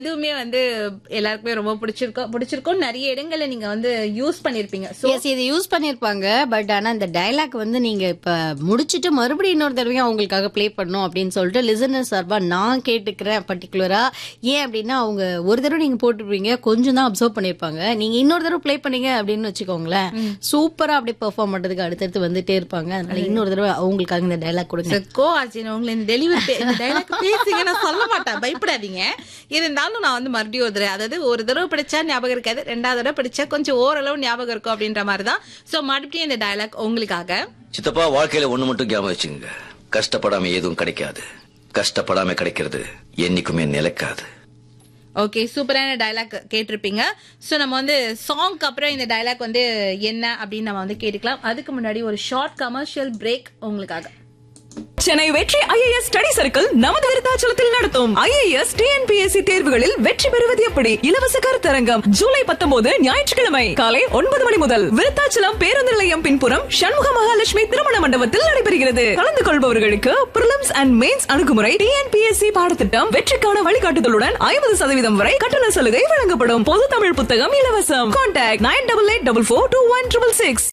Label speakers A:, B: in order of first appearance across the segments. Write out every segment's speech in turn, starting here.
A: இதுவுமே வந்து எல்லாருக்குமே ரொம்ப பிடிச்சிருக்கோம் பிடிச்சிருக்கும் நிறைய இடங்கள்ல நீங்க வந்து யூஸ் பண்ணிருப்பீங்க சோ
B: எஸ் இதை யூஸ் பண்ணிருப்பாங்க பட் ஆனா இந்த டைலாக் வந்து நீங்க இப்ப முடிச்சிட்டு மறுபடியும் இன்னொரு தடவையும் அவங்களுக்காக ப்ளே பண்ணணும் அப்படின்னு சொல்லிட்டு லிசனர் சார்பா நான் கேட்டுக்கிறேன் பர்டிகுலரா ஏன் அப்படின்னா அவங்க ஒரு தடவை நீங்க போட்டுருப்பீங்க கொஞ்சம் தான் அப்சர்வ் பண்ணிருப்பாங்க நீங்க இன்னொரு தடவை ப்ளே பண்ணீங்க அப்படின்னு வச்சுக்கோங்களேன் சூப்பரா அப்படியே பெர்ஃபார்ம் பண்றதுக்கு அடுத்தடுத்து வந்துட்டே இருப்பாங்க அதனால இன்னொரு தடவை அவங்களுக்காக இந்த டைலாக் கொடுங்க
A: கோ ஆர்ஜின் உங்களை இந்த டெலிவரி இந்த டைலாக் பேசுங்க நான் சொல்ல மாட்டேன் பயப்படாதீங்க இருந்தாலும் நான் வந்து மறுபடியும் ஒரு தடவை அதாவது ஒரு தடவை படிச்சா ஞாபகம் இருக்காது ரெண்டாவது தடவை படிச்சா கொஞ்சம் ஓரளவு ஞாபகம் இருக்கும் அப்படின்ற மாதிரி தான் சோ மறுபடியும் இந்த டைலாக் உங்களுக்காக
C: சித்தப்பா வாழ்க்கையில ஒண்ணு மட்டும் ஞாபகம் வச்சுங்க கஷ்டப்படாம எதுவும் கிடைக்காது கஷ்டப்படாம கிடைக்கிறது என்னைக்குமே நிலைக்காது
A: ஓகே சூப்பரான டைலாக் கேட்டிருப்பீங்க ஸோ நம்ம வந்து சாங்க்கு அப்புறம் இந்த டைலாக் வந்து என்ன அப்படின்னு நம்ம வந்து கேட்டுக்கலாம் அதுக்கு முன்னாடி ஒரு ஷார்ட் கமர்ஷியல் பிரேக் உங்களுக்காக
D: சென்னை வெற்றி ஐஏஎஸ் ஸ்டடி சர்க்கிள் நமது விருத்தாச்சலத்தில் நடத்தும் ஐஏஎஸ் டிஎன்பிஎஸ்சி தேர்வுகளில் வெற்றி பெறுவது எப்படி இலவச கருத்தரங்கம் ஜூலை பத்தொன்பது ஞாயிற்றுக்கிழமை காலை ஒன்பது மணி முதல் விருத்தாச்சலம் பேருந்து நிலையம் பின்புறம் சண்முக மகாலட்சுமி திருமண மண்டபத்தில் நடைபெறுகிறது கலந்து கொள்பவர்களுக்கு பிரிலிம்ஸ் அண்ட் மெயின்ஸ் அணுகுமுறை டிஎன்பிஎஸ்சி பாடத்திட்டம் வெற்றிக்கான வழிகாட்டுதலுடன் ஐம்பது சதவீதம் வரை கட்டண சலுகை வழங்கப்படும் பொது தமிழ் புத்தகம் இலவசம் contact nine double eight double four two one triple six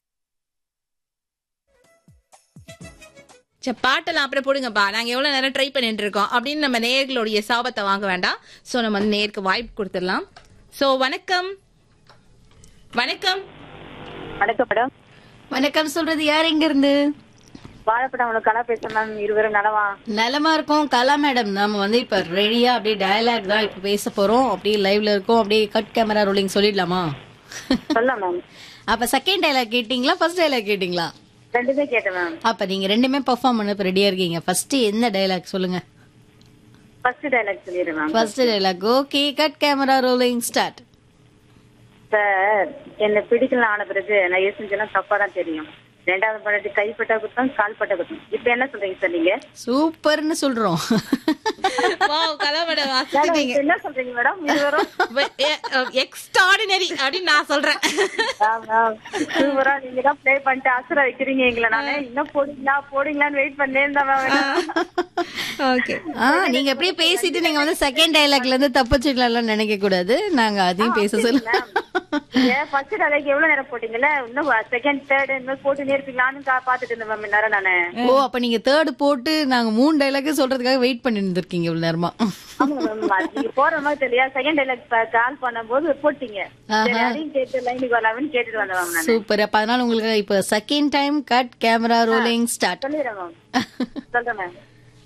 A: சரி பாட்டெல்லாம் அப்புறம் போடுங்கப்பா நாங்க எவ்வளவு நேரம் ட்ரை பண்ணிட்டு இருக்கோம் அப்படின்னு நம்ம நேர்களுடைய சாபத்தை வாங்க வேண்டாம் சோ நம்ம வந்து நேருக்கு வாய்ப்பு கொடுத்துடலாம் சோ வணக்கம் வணக்கம்
E: வணக்கம் மேடம்
B: வணக்கம் சொல்றது யார் எங்க இருந்து
E: வாழைப்படம் உனக்கு கலா பேசுறேன் மேம் இருவரும் நலவா
B: நலமா இருக்கும் கலா மேடம் நாம வந்து இப்ப ரெடியா அப்படியே டயலாக் தான் இப்ப பேச போறோம் அப்படியே லைவ்ல இருக்கோம் அப்படியே கட் கேமரா ரோலிங் சொல்லிடலாமா
E: சொல்லலாம் மேம்
B: அப்ப செகண்ட் டயலாக் கேட்டிங்களா ஃபர்ஸ்ட் டயலாக் கேட்டிங்களா
E: ரெண்டுமே கேட்டேன் மேம்
B: அப்ப நீங்க ரெண்டுமே பெர்ஃபார்ம் பண்ண இப்ப ரெடியா இருக்கீங்க ஃபர்ஸ்ட் என்ன டயலாக் சொல்லுங்க
E: ஃபர்ஸ்ட் டைலாக் சொல்லிடுறேன் ma'am
B: first dialogue okay cut camera rolling start
E: sir என்ன பிடிக்கலாம் ஆன பிறகு நான் எது செஞ்சேன்னா தப்பா தான் தெரியும் ரெண்டாவது படத்து கைப்பட்ட குத்தம் கால்பட்ட குத்தம் இப்ப என்ன சொல்றீங்க சார் நீங்க
B: சூப்பர்னு சொல்றோம்
A: வாவ் கலாமட
E: மேடம்,
A: வாசிட்டீங்க
E: இப்ப என்ன சொல்றீங்க மேடம் இருவரும்
A: எக்ஸ்ட்ராடினரி அப்படின்னு நான் சொல்றேன்
E: சூப்பரா நீங்க தான் ப்ளே பண்ணிட்டு அசுர வைக்கிறீங்க எங்களை நானு இன்னும் போடுங்களா போடுங்களான்னு வெயிட் பண்ணேன் தான் மேம்
A: ஓகே
B: ஆ நீங்க அப்படியே பேசிட்டு நீங்க வந்து செகண்ட் டயலாக்ல இருந்து தப்பிச்சிடலாம் நினைக்க கூடாது நாங்க அதையும் பேச சொல்ல
E: ஏன் ஃபர்ஸ்ட் டைலாக் எவ்வளவு நேரம் போட்டீங்கல்ல இன்னும் செகண்ட் தேர்ட் இந்த மாதிரி போட்டுனே இருப்பீங்களான்னு கா- பாத்துட்டு இருந்தேன் மேம் நேரம் நானு
B: ஓ அப்ப நீங்க தேர்ட் போட்டு நாங்க மூணு டயலாக் சொல்றதுக்காக வெயிட் பண்ணி இருந்திருக்கீங்க இவ்வளவு நேரமா
E: ஆமா மேம் அது நீங்க போற மாதிரி தெரியல செகண்ட் டைலாக் கால் பண்ணும்போது போட்டீங்க சரி அதையும் கேட்டு லைனுக்கு வரலாம்னு கேட்டுட்டு வந்தேன் மேம் நான்
B: சூப்பர் அப்ப அதனால உங்களுக்கு இப்ப second time cut camera rolling start
E: சொல்லிடுறேன் மேம் சொல்றேன் மேம்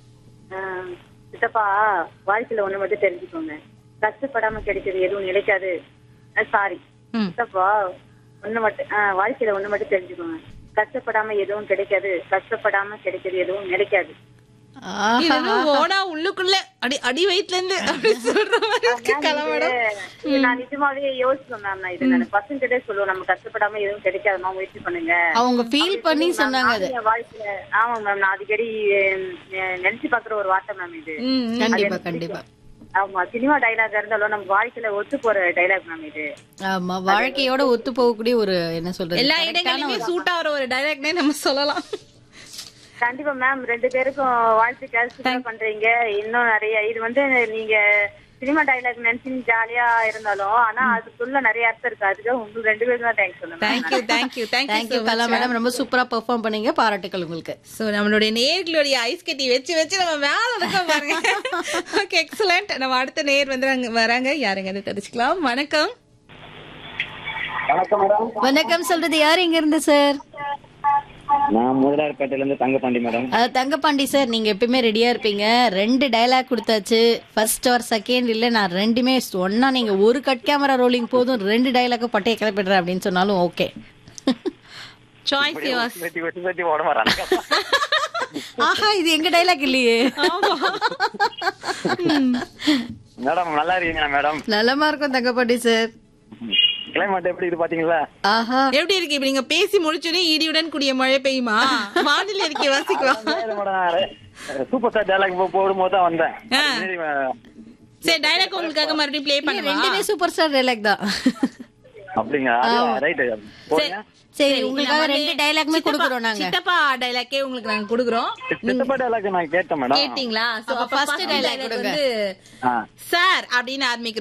E: சித்தப்பா வாழ்க்கையில ஒண்ணு மட்டும் தெரிஞ்சுக்கோங்க கஷ்டப்படாம கிடைக்கிறது எதுவும் நிலைக்காது சாரி சித்தப்பா ஒண்ணு மட்டும் ஆ, வாழ்க்கையில ஒண்ணு மட்டும் தெரிஞ்சுக்கோங்க கஷ்டப்படாம எதுவும் கிடைக்காது கஷ்டப்படாம கிடைக்கிறது எதுவும் நிலைக்காது
A: இது வந்து ஓனா உள்ளுக்குள்ள அடி அடி வயிற்றுல இருந்து அப்படி சொல்ற மாதிரி இருக்கு கலாமடம்
E: இது நான் நிஜமாவே யோசிச்சேன் மேம் நான் இது நான் பசங்க கிட்டே சொல்லுவோம் நம்ம கஷ்டப்படாம எதுவும் கிடைக்காதுமா முயற்சி பண்ணுங்க
B: அவங்க ஃபீல் பண்ணி சொன்னாங்க அது
E: நானும் என் வாழ்க்கையில ஆமா மேம் நான் அடிக்கடி அஹ், நினைச்சு பாக்குற ஒரு வார்த்தை மேம் இது
B: கண்டிப்பா கண்டிப்பா
E: ஆமா சினிமா டைலாக் இருந்தாலும் நம்ம வாழ்க்கையில ஒத்து போற டைலாக் மேம் இது
B: ஆமா வாழ்க்கையோட ஒத்து போகக்கூடிய ஒரு என்ன சொல்றது
A: எல்லா இடங்களிலுமே சூட் ஆகிற ஒரு டைலாக்னே நம்ம சொல்லலாம்
E: கண்டிப்பா மேம் ரெண்டு பேருக்கும் வாழ்த்துக்கள் சூப்பர் பண்றீங்க இன்னும் நிறைய இது வந்து நீங்க சினிமா டைலாக் நினைச்சு ஜாலியா இருந்தாலும் ஆனா அதுக்குள்ள நிறைய அர்த்தம் இருக்கு அதுக்கு உங்களுக்கு ரெண்டு பேரும் தான் தேங்க்ஸ் சொல்லுங்க
A: thank you thank you
B: thank you
A: thank you
B: Kala madam ரொம்ப சூப்பரா பெர்ஃபார்ம் பண்ணீங்க பாராட்டுக்கள் உங்களுக்கு
A: சோ நம்மளுடைய நேர்களுடைய ஐஸ் கட்டி வச்சு வச்சு நம்ம மேல இருக்கோம் பாருங்க ஓகே எக்ஸலண்ட் நம்ம அடுத்த நேர் வந்து அங்க வராங்க யாருங்க அது தெரிஞ்சுக்கலாம் வணக்கம்
B: வணக்கம் சொல்றது யார் இங்க இருந்து சார்
F: நான் முதலாளிப்பேட்டையில இருந்து தங்கப்பாண்டி மேடம்
B: அது தங்கப்பாண்டி சார் நீங்க எப்பயுமே ரெடியா இருப்பீங்க ரெண்டு டயலாக் கொடுத்தாச்சு ஃபர்ஸ்ட் ஆர் செகண்ட் இல்ல நான் ரெண்டுமே ஒன்னா நீங்க ஒரு கட் கேமரா ரோலிங் போதும் ரெண்டு டயலாக் பட்டைய கிளப்பிடுறேன் அப்படின்னு சொன்னாலும் ஓகே
A: சாய்ஸ் யுவர்ஸ்
F: வெட்டி வெட்டி வெட்டி ஓட வராங்க
B: ஆஹா இது எங்க டயலாக் இல்லையே
F: மேடம் நல்லா இருக்கீங்களா மேடம்
B: நலமா இருக்கும் தங்கப்பாண்டி சார்
F: கிளைமேட் எப்படி இது பாத்தீங்களா
B: ஆஹா
A: எப்படி இருக்கு இப்ப நீங்க பேசி முடிச்சோடனே இடியுடன் கூடிய மழை பெய்யுமா வானிலை இருக்கே வாசிக்கலாம்
F: சூப்பர் ஸ்டார் டைலாக் போடும்போது தான் வந்தேன்
A: ஆ.
F: சரி, அஹ்,
A: சரி டைலாக் உங்களுக்காக மறுபடியும் ப்ளே பண்ணுவா
B: ரெண்டுமே சூப்பர் ஸ்டார் டயலாக் தான்
F: அப்படிங்களா ரைட்டு போடுங்க
B: சரி
A: சரி,
B: உங்களுக்காக
A: நம்ம
B: ரெண்டு
A: வந்து
B: டைலாக்மே
A: சித்தப்பா-
B: கொடுக்குறோம் நாங்க
A: சித்தப்பா டைலாக்கே உங்களுக்கு நாங்க கொடுக்குறோம்
F: சித்தப்பா dialogue நான் கேட்டேன் மேடம்
A: கேட்டீங்களா சோ
B: அப்ப
A: அப்ப
B: first
A: first
B: dialogue
A: dialogue
B: கொடுங்க.
A: வந்து
F: ஆ
A: சார் அப்படின்னு ஆரம்பிக்கிறோம்